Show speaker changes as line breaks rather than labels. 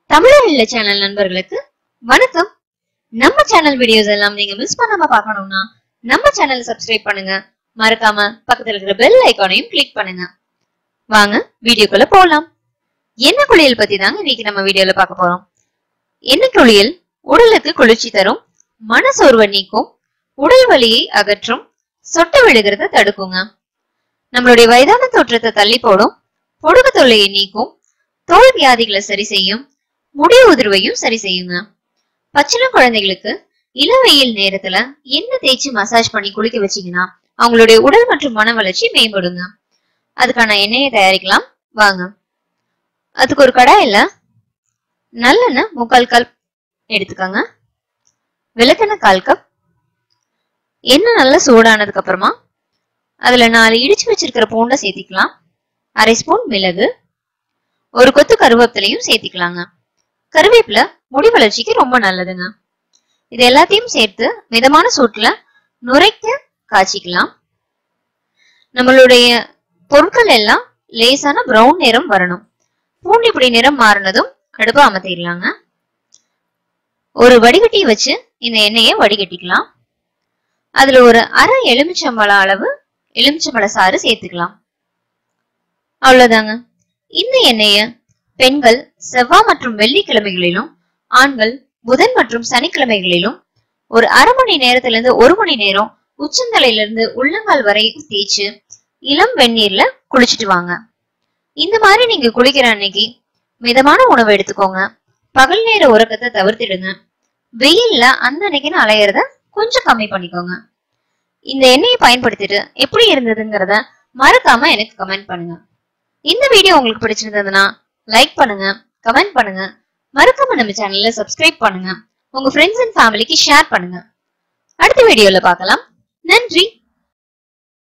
தமிழர் இல்ல சேனல் நண்பர்களுக்கு வணக்கம் நம்ம சேனல் வீடியோஸ் எல்லாம் நீங்க மிஸ் பண்ணாம பார்க்கணும்னா நம்ம சேனலை சப்ஸ்கிரைப் பண்ணுங்க மறக்காம பக்கத்துல இருக்கிற பெல் ஐகானையும் கிளிக் பண்ணுங்க வாங்க வீடியோக்குள்ள போலாம் என்ன குளியல் பத்தி தாங்க இன்னைக்கு நம்ம வீடியோல பார்க்க போறோம் என்ன குளியல் உடலுக்கு குளிர்ச்சி தரும் மனசோர்வை நீக்கும் உடல் வலியை அகற்றும் சொட்ட விழுகிறத தடுக்குங்க நம்மளுடைய வயதான தோற்றத்தை தள்ளி போடும் பொடுகு தொல்லையை நீக்கும் தோல் வியாதிகளை சரி செய்யும் முடி உதிர்வையும் சரி செய்யுங்க பச்சிளம் குழந்தைகளுக்கு இளவெயில் நேரத்துல எண்ணெய் தேய்ச்சி மசாஜ் பண்ணி குளிக்க வச்சீங்கன்னா அவங்களுடைய உடல் மற்றும் மன வளர்ச்சி மேம்படுங்க அதுக்கான எண்ணெயை தயாரிக்கலாம் வாங்க அதுக்கு ஒரு கடாயில நல்லெண்ணெய் முக்கால் கப் எடுத்துக்கோங்க விளக்கெண்ணெய் கால் கப் எண்ணெய் நல்லா சூடானதுக்கு அப்புறமா அதுல நாலு இடிச்சு வச்சிருக்கிற பூண்டை சேர்த்திக்கலாம் அரை ஸ்பூன் மிளகு ஒரு கொத்து கருவேப்பிலையும் சேர்த்திக்கலாங்க கருவேப்பிலை முடி வளர்ச்சிக்கு ரொம்ப நல்லதுங்க இது எல்லாத்தையும் சேர்த்து மிதமான சூட்டுல நுரைக்க காய்ச்சிக்கலாம் நம்மளுடைய பொருட்கள் எல்லாம் லேசான பிரவுன் நிறம் வரணும் பூண்டு இப்படி நிறம் மாறினதும் அடுப்பை அமர்த்திடலாங்க ஒரு வடிகட்டி வச்சு இந்த எண்ணெயை வடிகட்டிக்கலாம் அதுல ஒரு அரை எலுமிச்சம்பழ அளவு எலுமிச்சம்பழ சாறு சேர்த்துக்கலாம் அவ்வளவுதாங்க இந்த எண்ணெய பெண்கள் செவ்வாய் மற்றும் வெள்ளிக்கிழமைகளிலும் ஆண்கள் புதன் மற்றும் சனிக்கிழமைகளிலும் ஒரு அரை மணி நேரத்துல இருந்து ஒரு மணி நேரம் உச்சந்தலையில இருந்து உள்ளங்கால் வரை தேய்ச்சு இளம் வெந்நீர்ல குளிச்சுட்டு வாங்க இந்த மாதிரி நீங்க குளிக்கிற அன்னைக்கு மிதமான உணவு எடுத்துக்கோங்க பகல் நேர உறக்கத்தை தவிர்த்திடுங்க வெயில்ல அந்த அன்னைக்குன்னு அலையறத கொஞ்சம் கம்மி பண்ணிக்கோங்க இந்த எண்ணெயை பயன்படுத்திட்டு எப்படி இருந்ததுங்கிறத மறக்காம எனக்கு கமெண்ட் பண்ணுங்க இந்த வீடியோ உங்களுக்கு பிடிச்சிருந்ததுன்னா லைக் பண்ணுங்க கமெண்ட் பண்ணுங்க மறக்காம நம்ம சேனல்ல சப்ஸ்கிரைப் பண்ணுங்க உங்க ஃப்ரெண்ட்ஸ் அண்ட் ஃபேமிலிக்கு ஷேர் பண்ணுங்க அடுத்த வீடியோல பார்க்கலாம் நன்றி